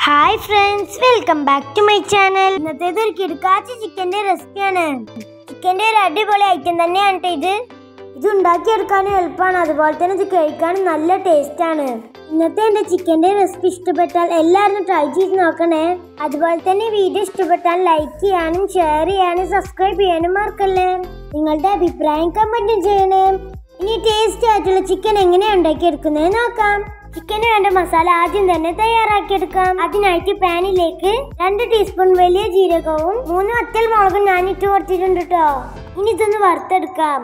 hi friends welcome back to my channel ഇന്നത്തേത് ഒരു കിടക്കാച്ച ചിക്കന്റെ റെസിപ്പിയാണ് ചിക്കന്റെ ഒരു അടിപൊളി ഐറ്റം തന്നെയാണ് ട്ടോ ഇത് ഇത് ഉണ്ടാക്കിയെടുക്കാനും എളുപ്പമാണ് അതുപോലെ തന്നെ ഇത് കഴിക്കാനും നല്ല ടേസ്റ്റ് ആണ് ഇന്നത്തെ എന്റെ ചിക്കന്റെ റെസിപ്പി ഇഷ്ടപ്പെട്ടാൽ എല്ലാവരും ട്രൈ ചെയ്ത് നോക്കണേ അതുപോലെ തന്നെ വീഡിയോ ഇഷ്ടപ്പെട്ടാൽ ലൈക്ക് ചെയ്യാനും ഷെയർ ചെയ്യാനും സബ്സ്ക്രൈബ് ചെയ്യാനും മറക്കല്ലേ നിങ്ങളുടെ അഭിപ്രായം കമന്റും ചെയ്യണേ ഇനി ടേസ്റ്റി ആയിട്ടുള്ള ചിക്കൻ എങ്ങനെയാണ് ഉണ്ടാക്കിയെടുക്കുന്നത് നോക്കാം ചിക്കന് വേണ്ട മസാല ആദ്യം തന്നെ തയ്യാറാക്കിയെടുക്കാം അതിനായിട്ട് പാനിലേക്ക് രണ്ട് ടീസ്പൂൺ വലിയ ജീരകവും മൂന്ന് വറ്റൽ മുളകും ഞാൻ ഇട്ട് കൊടുത്തിട്ടുണ്ട് കേട്ടോ ഇനി ഇതൊന്ന് വറുത്തെടുക്കാം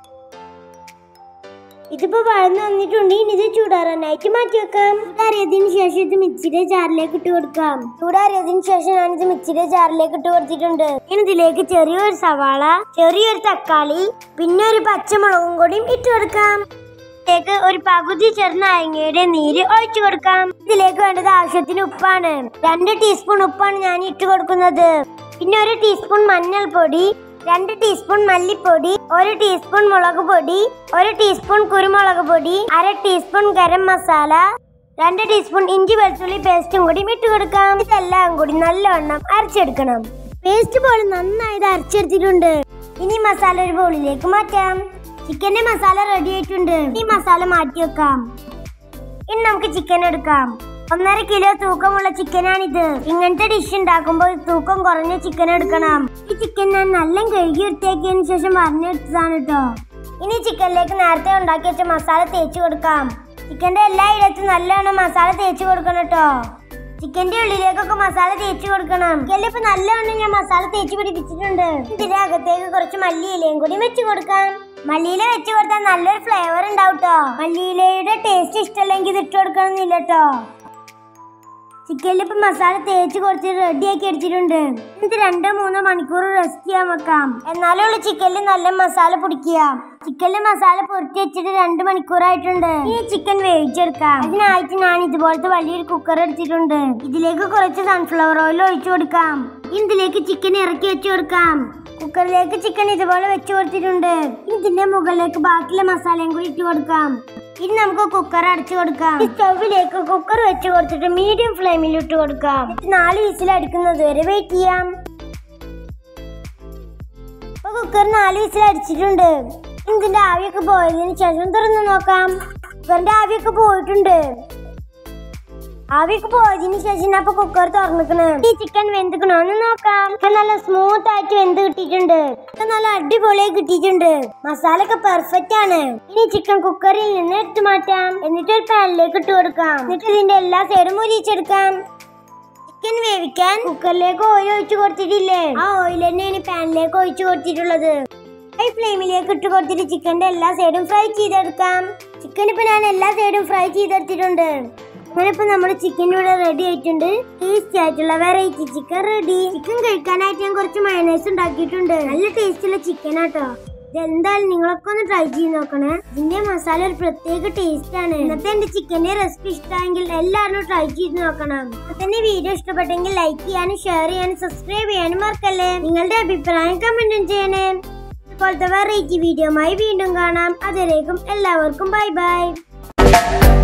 ഇതിപ്പോ വഴന്ന് വന്നിട്ടുണ്ട് ഇനി ഇത് ചൂടാറാനായിട്ട് മാറ്റി വെക്കാം ചൂടാറിയതിനു ശേഷം ഇത് മിക്സിയുടെ ജാറിലേക്ക് ഇട്ട് കൊടുക്കാം ചൂടാറിയതിനു ശേഷം ഞാൻ ഇത് മിക്സിയുടെ ജാറിലേക്ക് ഇട്ട് കൊടുത്തിട്ടുണ്ട് ഇനി ഇതിലേക്ക് ചെറിയൊരു സവാള ചെറിയൊരു തക്കാളി പിന്നെ ഒരു പച്ചമുളകും കൂടിയും ഇട്ട് കൊടുക്കാം ഇതിലേക്ക് ഒരു പകുതി ചെറുനാരങ്ങയുടെ നീര് ഒഴിച്ചു കൊടുക്കാം ഇതിലേക്ക് വേണ്ടത് ആവശ്യത്തിന് ഉപ്പാണ് രണ്ട് ടീസ്പൂൺ ഉപ്പാണ് ഞാൻ ഇട്ട് കൊടുക്കുന്നത് പിന്നെ ഒരു ടീസ്പൂൺ മഞ്ഞൾപ്പൊടി രണ്ട് ടീസ്പൂൺ മല്ലിപ്പൊടി ഒരു ടീസ്പൂൺ മുളക് പൊടി ഒരു ടീസ്പൂൺ കുരുമുളക് പൊടി അര ടീസ്പൂൺ ഗരം മസാല രണ്ട് ടീസ്പൂൺ ഇഞ്ചി വെളുത്തുള്ളി പേസ്റ്റും കൂടി ഇട്ട് കൊടുക്കാം ഇതെല്ലാം കൂടി നല്ലവണ്ണം അരച്ചെടുക്കണം പേസ്റ്റ് പോലെ നന്നായി ഇത് അരച്ചെടുത്തിട്ടുണ്ട് ഇനി മസാല ഒരു ബൗളിലേക്ക് മാറ്റാം ചിക്കന്റെ മസാല റെഡി ആയിട്ടുണ്ട് ഈ മസാല മാറ്റി വെക്കാം ഇനി നമുക്ക് ചിക്കൻ എടുക്കാം ഒന്നര കിലോ തൂക്കമുള്ള ചിക്കനാണിത് ഇങ്ങനത്തെ ഡിഷ് ഉണ്ടാക്കുമ്പോൾ തൂക്കം കുറഞ്ഞ ചിക്കൻ എടുക്കണം ഈ ചിക്കൻ ഞാൻ നല്ല കഴുകി എടുത്തേക്കിയതിനു ശേഷം വരഞ്ഞെടുത്തതാണ് കേട്ടോ ഇനി ചിക്കനിലേക്ക് നേരത്തെ ഉണ്ടാക്കി വെച്ച മസാല തേച്ച് കൊടുക്കാം ചിക്കന്റെ എല്ലാ ഇടത്തും നല്ലോണം മസാല തേച്ച് കൊടുക്കണം കേട്ടോ ചിക്കന്റെ ഉള്ളിലേക്കൊക്കെ മസാല തേച്ച് കൊടുക്കണം ചിക്കനിൽ ഇപ്പൊ നല്ലവണ്ണം ഞാൻ മസാല തേച്ച് പിടിപ്പിച്ചിട്ടുണ്ട് ഇതിന്റെ അകത്തേക്ക് കുറച്ച് മല്ലിയിലയും കൂടി വെച്ച് കൊടുക്കാം മല്ലിയില വെച്ച് കൊടുത്താൽ നല്ലൊരു ഫ്ലേവർ ഉണ്ടാവും കേട്ടോ മല്ലിയിലയുടെ ടേസ്റ്റ് ഇഷ്ടമല്ലെങ്കിൽ ഇത് ഇട്ട് കൊടുക്കണമെന്നില്ല കേട്ടോ ചിക്കനിൽ ഇപ്പൊ മസാല തേച്ച് കൊടുത്ത് റെഡി ആക്കി എടുത്തിട്ടുണ്ട് ഇത് രണ്ടോ മൂന്നോ മണിക്കൂർ റെസ്റ്റ് ചെയ്യാൻ വെക്കാം എന്നാലേ ഉള്ളു ചിക്കനിൽ നല്ല മസാല പൊടിക്കുക ചിക്കനിൽ മസാല പൊരുത്തി വെച്ചിട്ട് രണ്ട് മണിക്കൂറായിട്ടുണ്ട് ഈ ചിക്കൻ വേവിച്ചെടുക്കാം അതിനായിട്ട് ഞാൻ ഇതുപോലത്തെ വലിയൊരു കുക്കർ എടുത്തിട്ടുണ്ട് ഇതിലേക്ക് കുറച്ച് സൺഫ്ലവർ ഓയിൽ ഒഴിച്ചു കൊടുക്കാം ഇനി ഇതിലേക്ക് ചിക്കൻ ഇറക്കി വെച്ചു കൊടുക്കാം കുക്കറിലേക്ക് ചിക്കൻ ഇതുപോലെ വെച്ചു കൊടുത്തിട്ടുണ്ട് ഇനി ഇതിന്റെ മുകളിലേക്ക് ബാക്കിയുള്ള മസാലയും കൂടി ഇട്ട് കൊടുക്കാം ഇനി നമുക്ക് കുക്കർ അടച്ചു കൊടുക്കാം ഈ സ്റ്റൗവിലേക്ക് കുക്കർ വെച്ച് കൊടുത്തിട്ട് മീഡിയം ഫ്ലെയിമിൽ ഇട്ട് കൊടുക്കാം എന്നിട്ട് നാല് വിസിൽ അടിക്കുന്നത് വരെ വെയിറ്റ് ചെയ്യാം ഇപ്പൊ കുക്കർ നാല് വിസിൽ അടിച്ചിട്ടുണ്ട് ഇനി ഇതിന്റെ ആവിയൊക്കെ പോയതിനു ശേഷം തുറന്നു നോക്കാം കുക്കറിന്റെ ആവിയൊക്കെ പോയിട്ടുണ്ട് ആവിയൊക്കെ പോയതിനു ശേഷം അപ്പൊ കുക്കർ തുറന്നിക്കണ് ഈ ചിക്കൻ വെന്തിക്കണോ എന്ന് നോക്കാം ചിക്കൻ നല്ല സ്മൂത്ത് ആയിട്ട് വെന്ത് കിട്ടിയിട്ടുണ്ട് ചിക്കൻ നല്ല അടിപൊളിയായി കിട്ടിയിട്ടുണ്ട് മസാല ഒക്കെ പെർഫെക്റ്റ് ആണ് ഇനി ചിക്കൻ കുക്കറിൽ നിന്ന് എടുത്തു മാറ്റാം എന്നിട്ട് ഒരു പാനിലേക്ക് ഇട്ട് കൊടുക്കാം എന്നിട്ട് ഇതിന്റെ എല്ലാ സൈഡും മുരിച്ചെടുക്കാം ചിക്കൻ വേവിക്കാൻ കുക്കറിലേക്ക് ഓയിൽ ഒഴിച്ചു കൊടുത്തിട്ടില്ലേ ആ ഓയിൽ തന്നെയാണ് പാനിലേക്ക് ഒഴിച്ചു കൊടുത്തിട്ടുള്ളത് ഹൈ ഫ്ലെയിമിലേക്ക് ഇട്ട് കൊടുത്തിട്ട് ചിക്കന്റെ എല്ലാ സൈഡും ഫ്രൈ ചെയ്തെടുക്കാം ചിക്കൻ ഇപ്പൊ ഞാൻ എല്ലാ സൈഡും ഫ്രൈ ചെയ്തെടുത്തിട്ടുണ്ട് അങ്ങനെ ഇപ്പൊ നമ്മുടെ ചിക്കൻ ഇവിടെ റെഡി ആയിട്ടുണ്ട് ടേസ്റ്റി ആയിട്ടുള്ള വെറൈറ്റി ചിക്കൻ റെഡി ചിക്കൻ കഴിക്കാനായിട്ട് ഞാൻ കുറച്ച് മയണൈസ് ഉണ്ടാക്കിയിട്ടുണ്ട് നല്ല ടേസ്റ്റുള്ള ചിക്കൻ ആട്ടോ ഇതെന്തായാലും നിങ്ങളൊക്കെ ഒന്ന് ട്രൈ ചെയ്ത് നോക്കണേ ഇതിന്റെ മസാല ഒരു പ്രത്യേക ടേസ്റ്റ് ആണ് ഇന്നത്തെ എന്റെ ചിക്കന്റെ റെസിപ്പി ഇഷ്ടമെങ്കിൽ എല്ലാവരും ട്രൈ ചെയ്ത് നോക്കണം അപ്പൊ തന്നെ വീഡിയോ ഇഷ്ടപ്പെട്ടെങ്കിൽ ലൈക്ക് ചെയ്യാനും ഷെയർ ചെയ്യാനും സബ്സ്ക്രൈബ് ചെയ്യാനും മറക്കല്ലേ നിങ്ങളുടെ അഭിപ്രായം കമന്റും ചെയ്യണേ ഇതുപോലത്തെ വെറൈറ്റി വീഡിയോമായി വീണ്ടും കാണാം അതുവരേക്കും എല്ലാവർക്കും ബൈ ബൈ